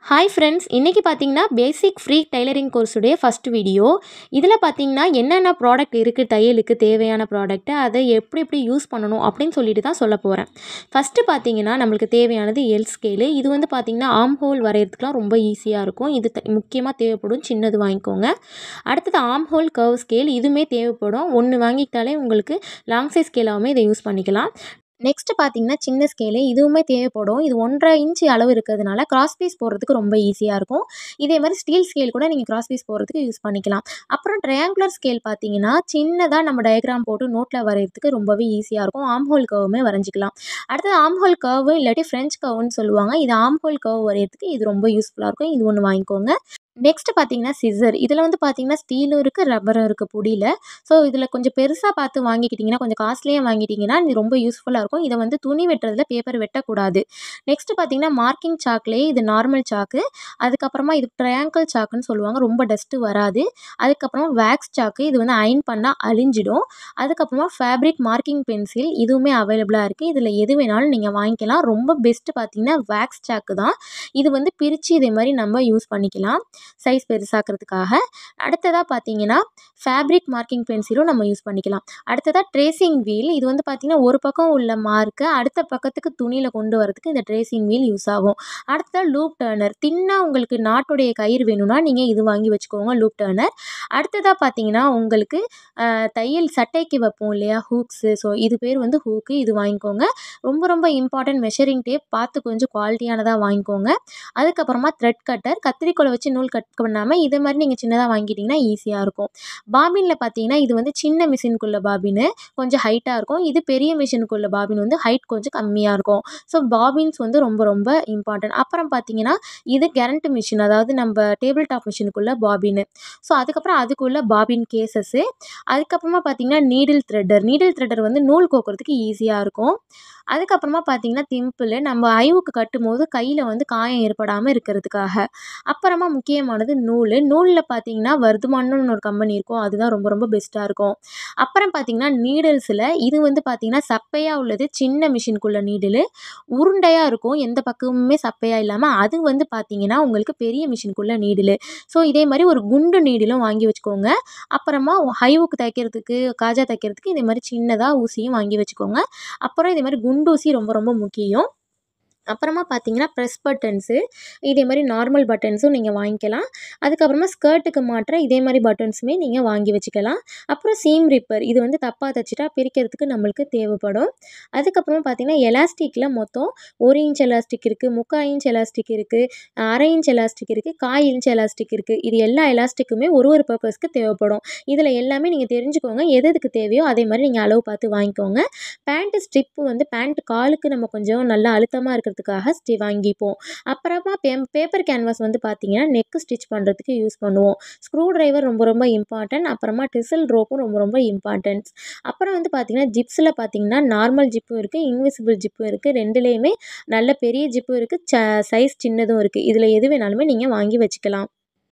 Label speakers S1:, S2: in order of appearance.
S1: hi friends இன்றைக்கி பார்த்தீங்கன்னா basic free tailoring கோர்ஸுடைய ஃபஸ்ட் வீடியோ இதில் பார்த்தீங்கன்னா என்னென்ன ப்ராடக்ட் இருக்குது தையலுக்கு தேவையான ப்ராடக்ட்டு அதை எப்படி எப்படி யூஸ் பண்ணணும் அப்படின்னு சொல்லிட்டு தான் சொல்ல போகிறேன் ஃபஸ்ட்டு பார்த்தீங்கன்னா நம்மளுக்கு தேவையானது எல் ஸ்கேலு இது வந்து பார்த்தீங்கன்னா ஆம் ஹோல் வரைகிறதுக்குலாம் ரொம்ப ஈஸியாக இருக்கும் இது முக்கியமாக தேவைப்படும் சின்னது வாங்கிக்கோங்க அடுத்தது ஆம் ஹோல் கர்வ் ஸ்கேல் இதுவுமே தேவைப்படும் ஒன்று வாங்கிக்கிட்டாலே உங்களுக்கு லாங் சைஸ் ஸ்கேலாகவுமே இதை யூஸ் பண்ணிக்கலாம் நெக்ஸ்ட்டு பார்த்தீங்கன்னா சின்ன ஸ்கேலு இதுவுமே தேவைப்படும் இது ஒன்றரை இன்ச்சு அளவு இருக்கிறதுனால கிராஸ் பீஸ் போடுறதுக்கு ரொம்ப ஈஸியாக இருக்கும் இதே மாதிரி ஸ்டீல் ஸ்கேல் கூட நீங்கள் கிராஸ் பீஸ் போடுறதுக்கு யூஸ் பண்ணிக்கலாம் அப்புறம் ட்ரையாங்குலர் ஸ்கேல் பார்த்தீங்கன்னா சின்னதாக நம்ம டயக்ராம் போட்டு நோட்டில் வரைகிறதுக்கு ரொம்பவே ஈஸியாக இருக்கும் ஆம் ஹோல் கர்வுமே வரைஞ்சிக்கலாம் அடுத்தது ஆம் ஹோல் கர்வு இல்லாட்டி ஃப்ரெஞ்ச் கர்வ்னு சொல்லுவாங்க இது ஆம் ஹோல் கர்வ் வரைகிறதுக்கு இது ரொம்ப யூஸ்ஃபுல்லாக இருக்கும் இது ஒன்று வாங்கிக்கோங்க நெக்ஸ்ட்டு பார்த்தீங்கன்னா சிசர் இதில் வந்து பார்த்தீங்கன்னா ஸ்டீலும் இருக்குது ரப்பரும் இருக்குது பொடியில் ஸோ இதில் கொஞ்சம் பெருசாக பார்த்து வாங்கிக்கிட்டிங்கன்னா கொஞ்சம் காஸ்ட்லியாக வாங்கிட்டிங்கன்னா இது ரொம்ப யூஸ்ஃபுல்லாக இருக்கும் இதை வந்து துணி வெட்டுறதுல பேப்பர் வெட்டக்கூடாது நெக்ஸ்ட்டு பார்த்தீங்கன்னா மார்க்கிங் சாக்லேயே இது நார்மல் சாக்கு அதுக்கப்புறமா இது ட்ரையாங்கிள் சாக்குன்னு சொல்லுவாங்க ரொம்ப டஸ்ட்டு வராது அதுக்கப்புறமா வேக்ஸ் சாக்கு இது வந்து அயன் பண்ணால் அழிஞ்சிடும் அதுக்கப்புறமா ஃபேப்ரிக் மார்க்கிங் பென்சில் இதுவுமே அவைலபிளாக இருக்குது இதில் எது வேணாலும் நீங்கள் வாங்கிக்கலாம் ரொம்ப பெஸ்ட்டு பார்த்தீங்கன்னா வேக்ஸ் சாக்கு தான் இது வந்து பிரித்து இதே மாதிரி நம்ம யூஸ் பண்ணிக்கலாம் சைஸ் பெருசாக்கிறதுக்காக அடுத்ததாக பார்த்தீங்கன்னா ஃபேப்ரிக் மார்க்கிங் பென்சிலும் நம்ம யூஸ் பண்ணிக்கலாம் அடுத்ததாக ட்ரேசிங் வீல் இது வந்து பார்த்திங்கன்னா ஒரு பக்கம் உள்ள மார்க்கை அடுத்த பக்கத்துக்கு துணியில் கொண்டு வரதுக்கு இந்த ட்ரேசிங் வீல் யூஸ் ஆகும் அடுத்ததாக லூப் டர்னர் தின்னாக உங்களுக்கு நாட்டுடைய கயிறு வேணும்னா நீங்கள் இது வாங்கி வச்சுக்கோங்க லூப் டர்னர் அடுத்ததாக பார்த்தீங்கன்னா உங்களுக்கு தையல் சட்டைக்கு வைப்போம் இல்லையா ஹூக்ஸு ஸோ இது பேர் வந்து ஹூக்கு இது வாங்கிக்கோங்க ரொம்ப ரொம்ப இம்பார்ட்டன்ட் மெஷரிங் டேப் பார்த்து கொஞ்சம் குவாலிட்டியானதாக வாங்கிக்கோங்க அதுக்கப்புறமா த்ரெட் கட்டர் கத்திரிக்கோலை வச்சு நூல் கட் பண்ணாமல் இதே மாதிரி நீங்கள் சின்னதாக வாங்கிட்டிங்கன்னா ஈஸியாக இருக்கும் பாபினில் பார்த்தீங்கன்னா இது வந்து சின்ன மிஷினுக்குள்ள பாபின்னு கொஞ்சம் ஹைட்டாக இருக்கும் இது பெரிய மிஷினுக்குள்ள பாபின் வந்து ஹைட் கொஞ்சம் கம்மியாக இருக்கும் ஸோ பாபின்ஸ் வந்து ரொம்ப ரொம்ப இம்பார்ட்டன்ட் அப்புறம் பார்த்தீங்கன்னா இது கரண்ட் மிஷின் அதாவது நம்ம டேபிள் டாப் மிஷினுக்குள்ள பாபின்னு ஸோ அதுக்கப்புறம் அதுக்குள்ள பாபின் கேசஸ்ஸு அதுக்கப்புறமா பார்த்தீங்கன்னா நீடில் த்ரெட்டர் நீடில் த்ரெட்டர் வந்து நூல் கோக்கிறதுக்கு ஈஸியாக இருக்கும் அதுக்கப்புறமா பார்த்தீங்கன்னா திம்பிள் நம்ம ஐவுக்கு கட்டும் போது கையில் வந்து காயம் ஏற்படாமல் இருக்கிறதுக்காக அப்புறமா முக்கியமானது நூல் நூலில் பார்த்தீங்கன்னா வர்துமான்னு ஒரு கம்பெனி இருக்கும் அதுதான் ரொம்ப ரொம்ப பெஸ்ட்டாக இருக்கும் அப்புறம் பார்த்தீங்கன்னா நீடில்ஸில் இது வந்து பார்த்தீங்கன்னா சப்பையாக உள்ளது சின்ன மிஷினுக்குள்ள நீடில் உருண்டையாக இருக்கும் எந்த பக்கமுமே சப்பையாக இல்லாமல் அது வந்து பார்த்தீங்கன்னா உங்களுக்கு பெரிய மிஷினுக்குள்ள நீடில் ஸோ இதே மாதிரி ஒரு குண்டு நீடிலும் வாங்கி வச்சுக்கோங்க அப்புறமா ஹைவுக்கு தைக்கிறதுக்கு காஜா தைக்கிறதுக்கு இதே மாதிரி சின்னதாக ஊசியும் வாங்கி வச்சுக்கோங்க அப்புறம் இதே மாதிரி குண்டூசி ரொம்ப ரொம்ப முக்கியம் அப்புறமா பார்த்தீங்கன்னா ப்ரெஸ் பட்டன்ஸு இதே மாதிரி நார்மல் பட்டன்ஸும் நீங்கள் வாங்கிக்கலாம் அதுக்கப்புறமா ஸ்கர்ட்டுக்கு மாற்ற இதே மாதிரி பட்டன்ஸுமே நீங்கள் வாங்கி வச்சுக்கலாம் அப்புறம் சீம் ரிப்பர் இது வந்து தப்பாக தைச்சிட்டா பிரிக்கிறதுக்கு நம்மளுக்கு தேவைப்படும் அதுக்கப்புறமா பார்த்தீங்கன்னா எலாஸ்டிக்கில் மொத்தம் ஒரு இன்ச் எலாஸ்டிக் இருக்குது முக்கால் இன்ச் எலாஸ்டிக் இருக்குது அரை இன்ச் எலாஸ்டிக் இருக்குது கால் இன்ச் எலாஸ்டிக் இருக்குது இது எல்லா எலாஸ்டிக்குமே ஒரு ஒரு பர்பஸ்க்கு தேவைப்படும் இதில் எல்லாமே நீங்கள் தெரிஞ்சுக்கோங்க எது எதுக்கு தேவையோ அதே மாதிரி நீங்கள் அளவு பார்த்து வாங்கிக்கோங்க பேண்ட்டு ஸ்ட்ரிப்பு வந்து பேண்ட் காலுக்கு நம்ம கொஞ்சம் நல்லா அழுத்தமாக இருக்கிறதுக்காக ஸ்டி வாங்கிப்போம் அப்புறமா பே பேப்பர் கேன்வாஸ் வந்து பார்த்தீங்கன்னா நெக்கு ஸ்டிச் பண்ணுறதுக்கு யூஸ் பண்ணுவோம் ஸ்க்ரூ ட்ரைவர் ரொம்ப ரொம்ப இம்பார்ட்டன்ட் அப்புறமா டிசில் ரோப்பும் ரொம்ப ரொம்ப இம்பார்ட்டன்ட் அப்புறம் வந்து பார்த்தீங்கன்னா ஜிப்ஸில் பார்த்தீங்கன்னா நார்மல் ஜிப்பும் இருக்குது இன்விசிபிள் ஜிப்பும் இருக்குது ரெண்டுலேயுமே நல்ல பெரிய ஜிப்பும் இருக்குது ச சைஸ் சின்னதும் இருக்குது இதில் எது வேணாலுமே நீங்கள் வாங்கி வச்சுக்கலாம்